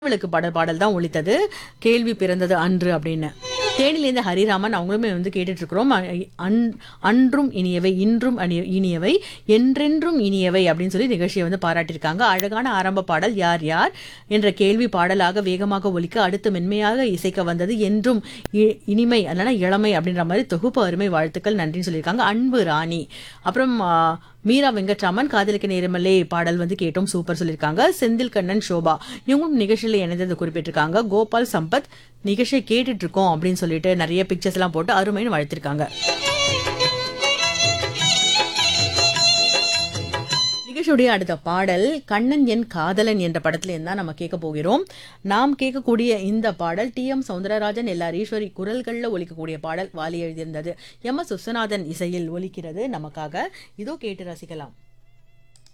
விளக்கு பாடல் பாடல் தான் ஒலித்தது கேள்வி பிறந்தது அன்று அப்படின்னு தேனிலேருந்து ஹரிராமன் அவங்களுமே வந்து கேட்டுட்டு இருக்கிறோம் அ- அன்- அன்றும் இனியவை இன்றும் அணி- இனியவை என்றென்றும் இனியவை அப்படின்னு சொல்லி நிகழ்ச்சியை வந்து பாராட்டியிருக்காங்க அழகான ஆரம்ப பாடல் யார் யார் என்ற கேள்வி பாடலாக வேகமாக ஒலிக்க அடுத்து மென்மையாக இசைக்க வந்தது என்றும் இ- இனிமை அதனால இளமை அப்படின்ற மாதிரி தொகுப்பு அருமை வாழ்த்துக்கள் நன்றின்னு சொல்லியிருக்காங்க அன்பு ராணி அப்புறம் ஆ, மீரா வெங்கட்ராமன் காதலிக்க நேரமல்லே பாடல் வந்து கேட்டோம் சூப்பர் சொல்லியிருக்காங்க செந்தில் கண்ணன் சோபா இவங்களும் நிகழ்ச்சியில் இணைந்தது குறிப்பிட்டிருக்காங்க கோபால் சம்பத் நிகழ்ச்சியை கேட்டுட்டு இருக்கோம் அப்படின்னு சொல்லிட்டு நிறைய பிக்சர்ஸ் எல்லாம் போட்டு அருமைன்னு வாழ்த்திருக்காங்க நிகழ்ச்சியுடைய அடுத்த பாடல் கண்ணன் என் காதலன் என்ற படத்துல இருந்தா நம்ம கேட்க போகிறோம் நாம் கேட்கக்கூடிய இந்த பாடல் டி எம் சௌந்தரராஜன் எல்லார் ஈஸ்வரி குரல்கள்ல ஒலிக்கக்கூடிய பாடல் வாலி எழுதியிருந்தது எம் எஸ் விஸ்வநாதன் இசையில் ஒலிக்கிறது நமக்காக இதோ கேட்டு ரசிக்கலாம்